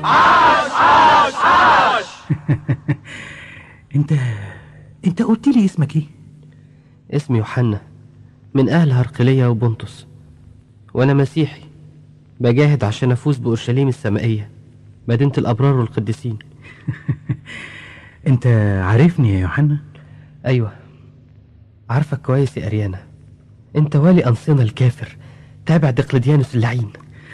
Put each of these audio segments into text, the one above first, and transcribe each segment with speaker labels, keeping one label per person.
Speaker 1: عاش عاش عاش
Speaker 2: انت انت قلت لي اسمك ايه
Speaker 3: اسمي يوحنا من أهل هرقلية وبنطس وأنا مسيحي بجاهد عشان أفوز بأورشليم السمائية مدينة الأبرار والقديسين
Speaker 2: انت عارفني يا يوحنا
Speaker 3: أيوة عارفك كويس يا أريانا أنت والي أنصنة الكافر تابع دقلديانوس اللعين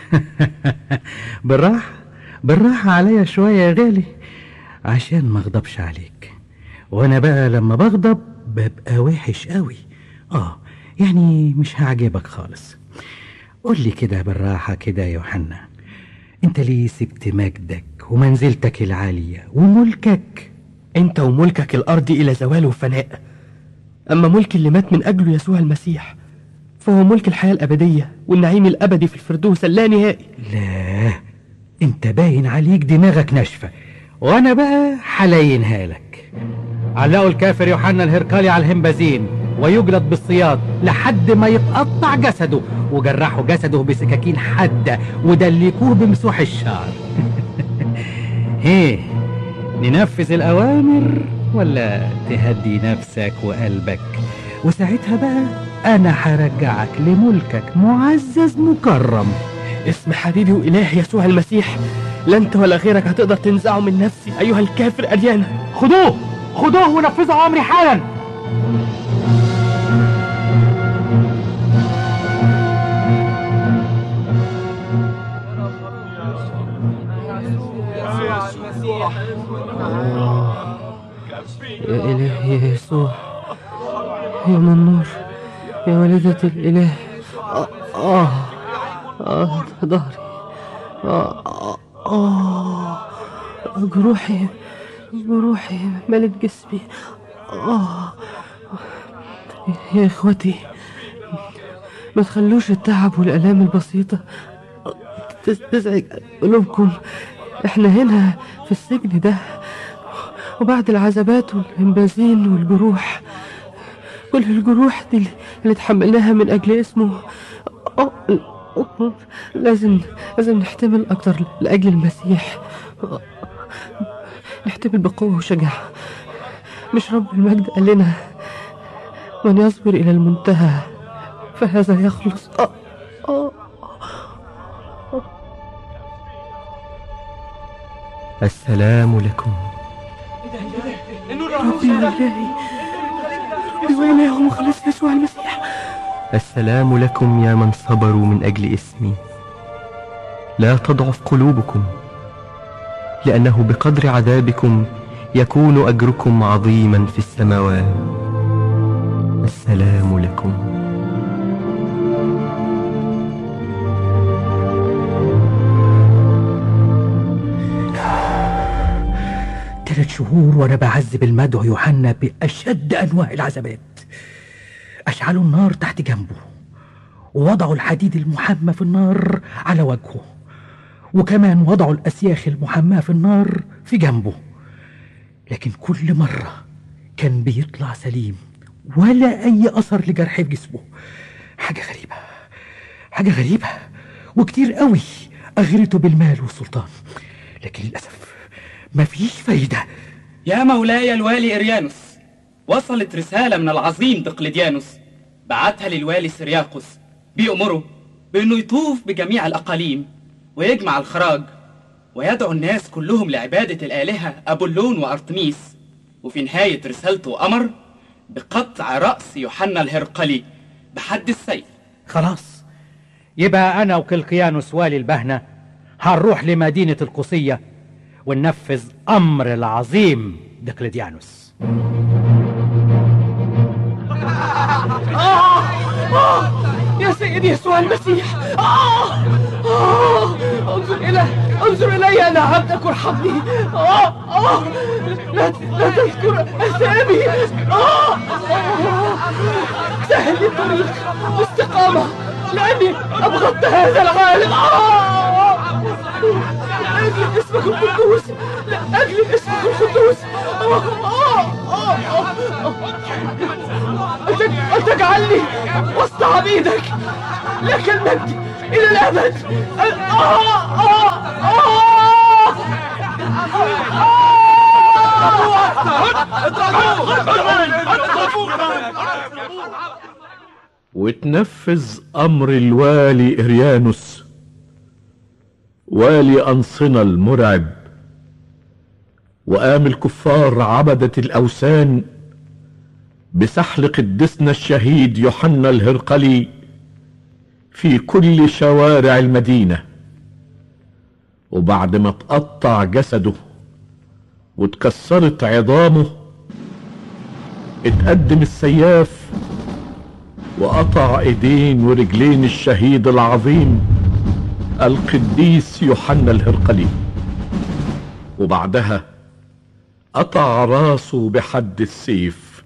Speaker 2: بالراحة بالراحة عليا شوية يا غالي عشان ما اغضبش عليك وانا بقى لما بغضب ببقى وحش قوي اه يعني مش هعجبك خالص قول لي كده بالراحة كده يا يوحنا انت ليه سبت مجدك ومنزلتك العالية وملكك
Speaker 3: أنت وملكك الأرضي إلى زوال وفناء أما ملك اللي مات من أجله يسوع المسيح فهو ملك الحياة الأبدية والنعيم الأبدي في الفردوس اللانهائي
Speaker 2: لا انت باين عليك دماغك ناشفة وانا بقى حلينها لك علقوا الكافر يوحنا الهرقالي على الهمبازين ويجلد بالصياد لحد ما يتقطع جسده وجرحوا جسده بسكاكين حادة ودلكوه بمسوح الشعر هيه ننفذ الأوامر ولا تهدي نفسك وقلبك وساعتها بقى أنا هرجعك لملكك معزز مكرم
Speaker 3: اسم حبيبي وإلهي يسوع المسيح لا أنت ولا غيرك هتقدر تنزعه من نفسي أيها الكافر أريانا
Speaker 2: خدوه خدوه ونفذوا أمري حالا
Speaker 3: يا إلهي يا يسوع يا من النور يا والدة الإله آه آه, آه ظهري آه, آه, آه جروحي جروحي ملت جسمي آه يا إخوتي ما تخلوش التعب والآلام البسيطة تز- تزعج قلوبكم احنا هنا في السجن ده وبعد العذابات والانبازين والجروح كل الجروح دي اللي تحملناها من أجل اسمه أه، أه، لازم لازم نحتمل أكتر لأجل المسيح أه، نحتمل بقوة وشجاعة مش رب المجد قال لنا من يصبر إلى المنتهى فهذا يخلص أه أه السلام لكم ربي وإلهي ربي وإلهي ومخلص يسوع المسيح السلام لكم يا من صبروا من أجل اسمي لا تضعف قلوبكم لأنه بقدر عذابكم يكون أجركم عظيما في السماوات السلام لكم
Speaker 2: ثلاث شهور وانا بعذب المدعو يوحنا باشد انواع العذابات اشعلوا النار تحت جنبه ووضعوا الحديد المحمى في النار على وجهه وكمان وضعوا الاسياخ المحماه في النار في جنبه لكن كل مره كان بيطلع سليم ولا اي اثر لجرح في جسمه حاجه غريبه حاجه غريبه وكتير قوي اغرته بالمال والسلطان لكن للاسف مفيش فايده
Speaker 4: يا مولاي الوالي إريانوس وصلت رسالة من العظيم دقلديانوس بعتها للوالي سرياقوس بيأمره بأنه يطوف بجميع الأقاليم ويجمع الخراج ويدعو الناس كلهم لعبادة الآلهة أبولون وأرتميس وفي نهاية رسالته أمر بقطع رأس يوحنا الهرقلي بحد السيف
Speaker 2: خلاص يبقى انا وكلقيانوس والي البهنه هنروح لمدينه القصيه وننفذ امر العظيم دقلديانوس
Speaker 3: يا سيدي يسوع المسيح آه! آه! انظر إلى انظر إلي أنا عبدك وارحمني آه! آه! لا لا تذكر أسامي آه! آه! سهل لي الطريق باستقامة لأني أبغضت هذا العالم آه! لأجل اسمك القدوس لأجل اسمك القدوس آه! آه! آه! آه! أن تج- أن تجعلني وسط عبيدك لك المجد إلى الأبد آه آه آه
Speaker 5: وتنفذ أمر الوالي إريانوس والي أنصنة المرعب وقام الكفار عبدة الأوثان بسحل قدسنا الشهيد يوحنا الهرقلي في كل شوارع المدينة وبعد ما تقطع جسده وتكسرت عظامه اتقدم السياف وقطع ايدين ورجلين الشهيد العظيم القديس يوحنا الهرقلي وبعدها قطع راسه بحد السيف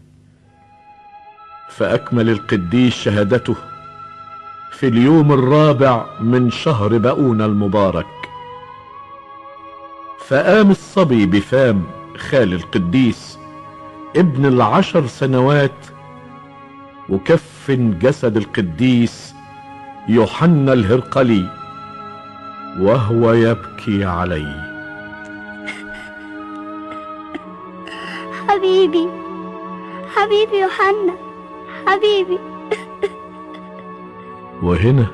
Speaker 5: فاكمل القديس شهادته في اليوم الرابع من شهر بقون المبارك فقام الصبي بفام خال القديس ابن العشر سنوات وكفن جسد القديس يوحنا الهرقلي وهو يبكي عليه
Speaker 6: حبيبي حبيبي يوحنا حبيبي
Speaker 5: وهنا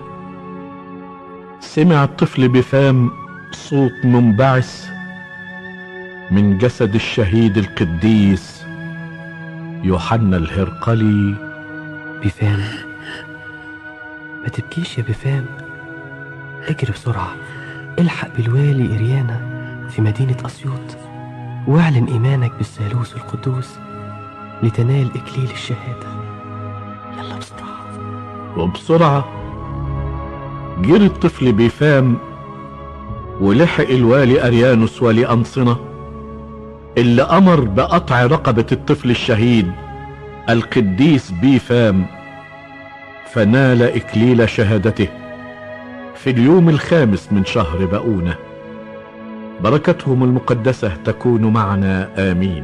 Speaker 5: سمع الطفل بفام صوت منبعث من جسد الشهيد القديس يوحنا الهرقلي
Speaker 3: بفام ما تبكيش يا بفام اجري بسرعة الحق بالوالي إريانا في مدينة أسيوط واعلن إيمانك بالثالوث القدوس لتنال إكليل الشهادة يلا بسرعة
Speaker 5: وبسرعة جري الطفل بفام ولحق الوالي أريانوس والي أنصنة اللي أمر بقطع رقبة الطفل الشهيد القديس بيفام فنال إكليل شهادته في اليوم الخامس من شهر بقونة بركتهم المقدسة تكون معنا آمين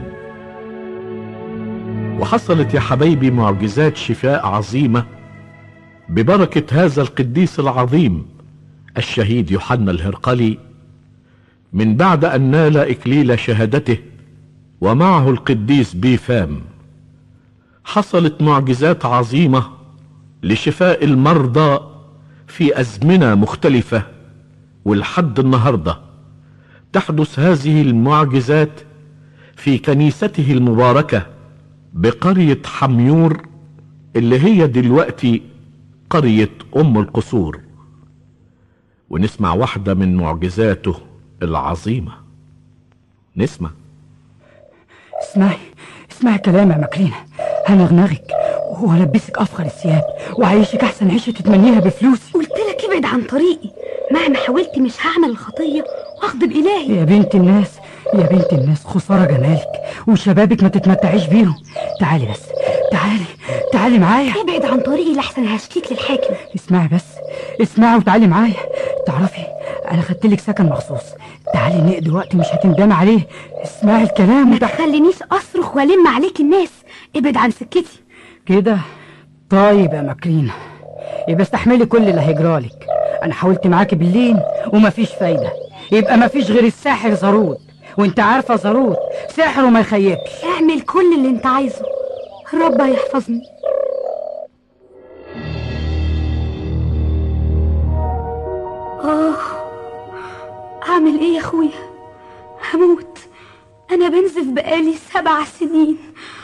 Speaker 5: وحصلت يا حبايبي معجزات شفاء عظيمة ببركة هذا القديس العظيم الشهيد يوحنا الهرقلي من بعد أن نال إكليل شهادته ومعه القديس بيفام حصلت معجزات عظيمة لشفاء المرضى في أزمنة مختلفة ولحد النهاردة تحدث هذه المعجزات في كنيسته المباركة بقرية حميور اللي هي دلوقتي قرية أم القصور ونسمع واحدة من معجزاته العظيمة نسمع
Speaker 2: اسمعي اسمعي كلام يا ماكرينا هنغنغك والبسك افخر الثياب وعيشك احسن عيشه تتمنيها بفلوسي
Speaker 6: قلت لك ابعد عن طريقي مهما حاولت مش هعمل الخطية واغضب إلهي
Speaker 2: يا بنت الناس يا بنت الناس خساره جمالك وشبابك ما تتمتعيش بيهم تعالي بس تعالي تعالي معايا
Speaker 6: ابعد عن طريقي لحسن هشتيك للحاكم
Speaker 2: اسمعي بس اسمعي وتعالي معايا تعرفي انا خدت لك سكن مخصوص تعالي نقضي وقت مش هتندمي عليه اسمعي الكلام
Speaker 6: ما
Speaker 2: وتع...
Speaker 6: تخلينيش أصرخ والم عليك الناس ابعد عن سكتي
Speaker 2: كده طيب يا ماكرينا يبقى استحملي كل اللي هيجرالك انا حاولت معاكي بالليل ومفيش فايده يبقى مفيش غير الساحر زارود وانت عارفه زارود سحره ما يخيبش
Speaker 6: اعمل كل اللي انت عايزه الرب هيحفظني آه أعمل إيه يا أخويا هموت أنا بنزف بقالي سبع سنين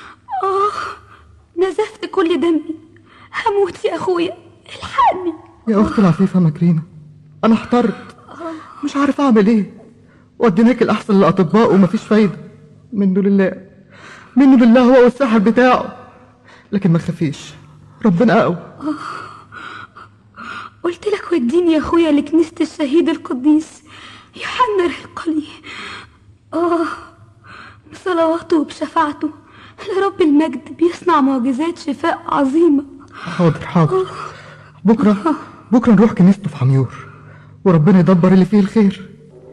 Speaker 6: آه نزفت كل دمي هموت يا أخويا الحقني
Speaker 7: يا أختي العفيفة ماكرينا أنا احترت مش عارف أعمل إيه وديناك الأحسن للأطباء ومفيش فايدة منه لله منه لله هو والسحر بتاعه لكن ما تخافيش ربنا أقوى
Speaker 6: قلت لك وديني يا أخويا لكنيسة الشهيد القديس يوحنا الرقلي آه بصلواته وبشفاعته لرب المجد بيصنع معجزات شفاء عظيمة
Speaker 7: حاضر حاضر بكرة بكرة نروح كنيسته في حميور وربنا يدبر اللي فيه الخير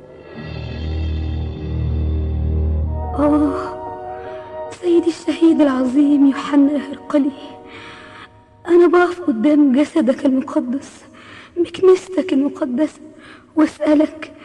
Speaker 6: آه سيدي الشهيد العظيم يوحنا الهرقلي أنا بقف قدام جسدك المقدس بكنيستك المقدسة وأسألك